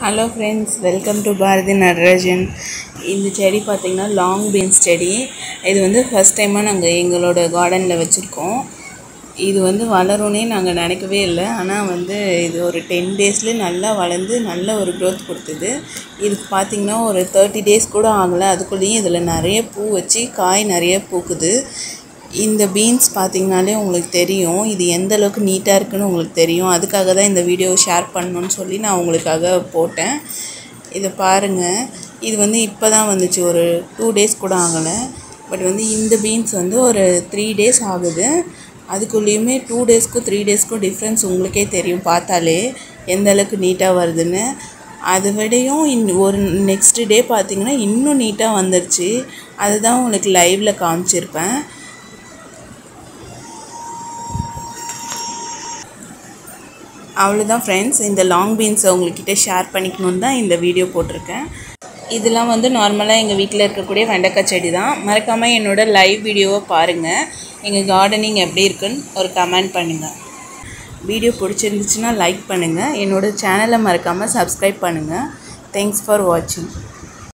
hello friends welcome to Bharathi Natarajan இந்த செடி பார்த்திங்கன்னா லாங் பீன்ஸ் செடி இது வந்து ஃபஸ்ட் டைமாக நாங்கள் எங்களோட கார்டனில் வச்சுருக்கோம் இது வந்து வளரும்னே நாங்கள் நினைக்கவே இல்லை ஆனால் வந்து இது ஒரு டென் டேஸ்லேயே நல்லா வளர்ந்து நல்ல ஒரு க்ரோத் கொடுத்தது இதுக்கு பார்த்திங்கன்னா ஒரு தேர்ட்டி டேஸ் கூட ஆகலை அதுக்குள்ளேயும் இதில் நிறைய பூ வச்சு காய் நிறைய பூக்குது இந்த பீன்ஸ் பார்த்திங்கனாலே உங்களுக்கு தெரியும் இது எந்த அளவுக்கு நீட்டாக இருக்குன்னு உங்களுக்கு தெரியும் அதுக்காக தான் இந்த வீடியோவை ஷேர் பண்ணணும்னு சொல்லி நான் உங்களுக்காக போட்டேன் இதை பாருங்கள் இது வந்து இப்போ தான் வந்துச்சு ஒரு டூ டேஸ் கூட ஆகலை பட் வந்து இந்த பீன்ஸ் வந்து ஒரு த்ரீ டேஸ் ஆகுது அதுக்குள்ளேயுமே டூ டேஸ்க்கும் த்ரீ டேஸ்க்கும் டிஃப்ரென்ஸ் உங்களுக்கே தெரியும் பார்த்தாலே எந்த அளவுக்கு நீட்டாக வருதுன்னு அதை விடையும் இன் ஒரு நெக்ஸ்ட் டே பார்த்திங்கன்னா இன்னும் நீட்டாக வந்துருச்சு அதுதான் உங்களுக்கு லைவில் காமிச்சிருப்பேன் அவ்வளோதான் ஃப்ரெண்ட்ஸ் இந்த லாங் பீன்ஸை உங்கள்கிட்ட ஷேர் பண்ணிக்கணுன்னு தான் இந்த வீடியோ போட்டிருக்கேன் இதெல்லாம் வந்து நார்மலாக எங்கள் வீட்டில் இருக்கக்கூடிய வெண்டைக்காய் செடி தான் மறக்காமல் என்னோடய லைவ் வீடியோவை பாருங்கள் எங்கள் கார்டனிங் எப்படி இருக்குன்னு ஒரு கமெண்ட் பண்ணுங்கள் வீடியோ பிடிச்சிருந்துச்சுன்னா லைக் பண்ணுங்கள் என்னோடய சேனலை மறக்காமல் சப்ஸ்கிரைப் பண்ணுங்கள் தேங்க்ஸ் ஃபார் வாட்சிங்